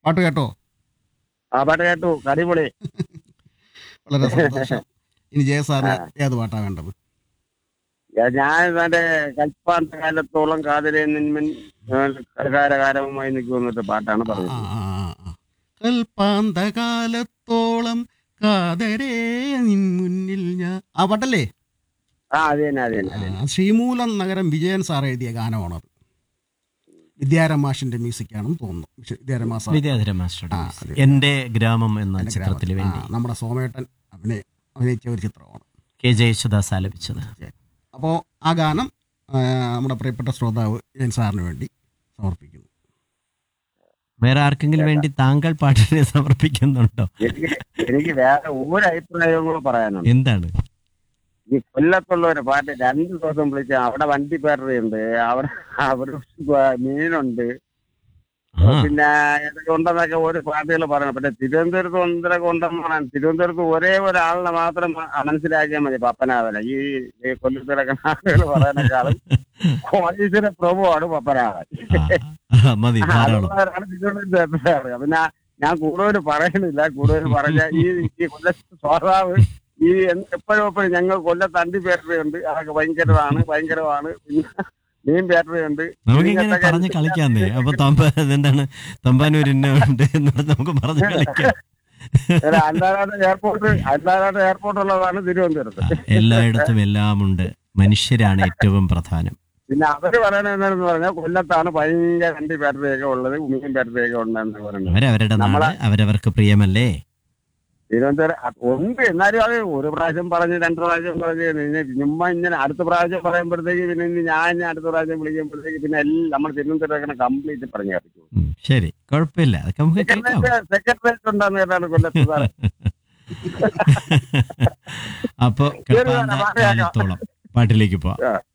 പാട്ട് കേട്ടോ ആ പാട്ട് കേട്ടു അടിപൊളി വളരെ സന്തോഷം ഇനി ജയസാറിന് ഏത് പാട്ടാ വേണ്ടത് ഞാൻ- ഞാൻ തന്റെ കൽപ്പാന്ത കാലത്തോളം കാതലെ നിന്മൻ കരകാരകാരവുമായി നിൽക്കുന്നിട്ട് പാട്ടാണ് ആ, പറഞ്ഞത് ആ, ആ, ആ. കൽപ്പാന്തകാലത്തോളം കാതരേ നിൻ മുന്നിൽ ഞാൻ ആ പാട്ടല്ലേ ആ അത് തന്നെ അത് തന്നെ അത് തന്നെ. ആ, ശ്രീമൂലം നഗരം വിജയൻ സാർ എഴുതിയ ഗാനമാണത് വിദ്യാരമാഷിന്റെ മ്യൂസിക്കാണെന്ന് തോന്നുന്നു വിശ്വ- വിദ്യാരമാ സാർ വിദ്യാധര മാസ്റ്റർ ആ, അതെ. എന്റെ ഗ്രാമം എന്ന എന്റെ ചിത്രത്തിന് ഗ്രാമത്തിൽ. വേണ്ടി ആ, നമ്മുടെ സോമേട്ടൻ അഭിനയ അഭിനയിച്ച ഒരു ചിത്രമാണ് കെ ജയശുദാസ് ആലപിച്ചത് അപ്പോൾ ആ ഗാനം ആ, നമ്മുടെ പ്രിയപ്പെട്ട ശ്രോതാവ് ജയൻ സാറിന് വേണ്ടി സമർപ്പിക്കുന്നു വേറെ ആർക്കെങ്കിലും വേണ്ടി താങ്കൾ പാട്ടിനെ സമർപ്പിക്കുന്നുണ്ടോ എനിക്ക് എനിക്ക് വേറെ ഒരു അഭിപ്രായവും കൂടെ പറയാനുണ്ട് എന്താണ് ഈ കൊല്ലത്തുള്ള ഒരു പാട്ട് രണ്ട് ദിവസം വിളിച്ച അവിടെ വണ്ടി പേരുണ്ട് അവിടെ അവിടെ മീനുണ്ട് ആ പിന്നെ ഇതൊക്കെ ഉണ്ടെന്നൊക്കെ ഒരു പാട്ടുകൾ പറയണം പിന്നെ തിരുവനന്തപുരത്ത് ഒന്നരൊക്കെ ഉണ്ടെന്ന് പറയാം തിരുവനന്തപുരത്ത് ഒരേ ഒരാളിനെ മാത്രം മ- മനസ്സിലാക്കിയാൽ മതി പപ്പനാവന ഈ ഈ കൊല്ലത്തിലൊക്കെ ആളുകൾ പറയാനേക്കാളും കോളീശ്വര പ്രഭുവാണ് പപ്പനാവൻ ആ, മതി ധാരാളം അതുകൊണ്ടാണ് തിരുവനന്തപുരത്തെ ആളുകൾ. പിന്നെ ഞാൻ കൂടുതൽ പറയണില്ല കൂടുതൽ പറഞ്ഞ ഈ ഈ കൊല്ലത്ത് സ്വഭാവ് ഈ എന്ന് എപ്പോഴും എപ്പോഴും ഞങ്ങൾ കൊല്ലത്ത് അണ്ടി ഫാക്ടറി ഉണ്ട് അതൊക്കെ ഭയങ്കരമാണ് ഭയങ്കരമാണ് പിന്നെ മീൻ ഫാക്ടറി ഉണ്ട് നമുക്കിങ്ങനെ പറഞ്ഞ് കളിക്കാന്നേ അപ്പൊ തമ്പ എന്താണ് തമ്പാനൂർ ഇന്ന ഉണ്ട് എന്ന് പറഞ്ഞ് നമുക്ക് പറഞ്ഞ് കളിക്കാം ഒരു അന്താരാഷ്ട്ര എയർപോർട്ട് അന്താരാഷ്ട്ര എയർപോർട്ട് ഉള്ളതാണ് തിരുവനന്തപുരത്ത് ആ, എല്ലായിടത്തും എല്ലാം ഉണ്ട് മനുഷ്യരാണ് ഏറ്റവും പ്രധാനം പിന്നെ അവര് പറയുന്നത് എന്താണെന്ന് പറഞ്ഞാൽ കൊല്ലത്താണ് ഭയങ്കര അണ്ടി ഫാക്ടറിയൊക്കെ ഉള്ളത് മീൻ ഫാക്ടറിയൊക്കെ ഉണ്ടെന്ന് പറയുന്നത് അവരവരുടെ നാട് നമ്മളെ- അവരവർക്ക് പ്രിയമല്ലേ തിരുവനന്തപുരം അ- ഉണ്ട് എന്നാലും അത് ഒരു പ്രാവശ്യം പറഞ്ഞ് രണ്ട് പ്രാവശ്യം പറഞ്ഞ് ഇനി ചുമ്മാ ഇങ്ങനെ അടുത്ത പ്രാവശ്യം പറയുമ്പോഴത്തേക്ക് പിന്നെ ഇനി ഞാൻ ഇനി അടുത്ത പ്രാവശ്യം വിളിക്കുമ്പോഴത്തേക്ക് പിന്നെ എല്ലാം നമ്മൾ തിരുവനന്തപുരം കംപ്ലീറ്റ് പറഞ്ഞു കേട്ടു ഉം, ശരി കുഴപ്പമില്ല അതൊക്കെ നമുക്ക് കേൾക്കാം സെക്രട്ടേറിയറ്റ് ഉണ്ടെന്ന് കേട്ടാണ് കൊല്ലത്ത് സാറ് അപ്പൊ ശരി, കെട്ടാന്ത പാട്ട് കേൾക്കാം. കാലത്തോളം പാട്ടിലേക്ക് പോവാം ആ.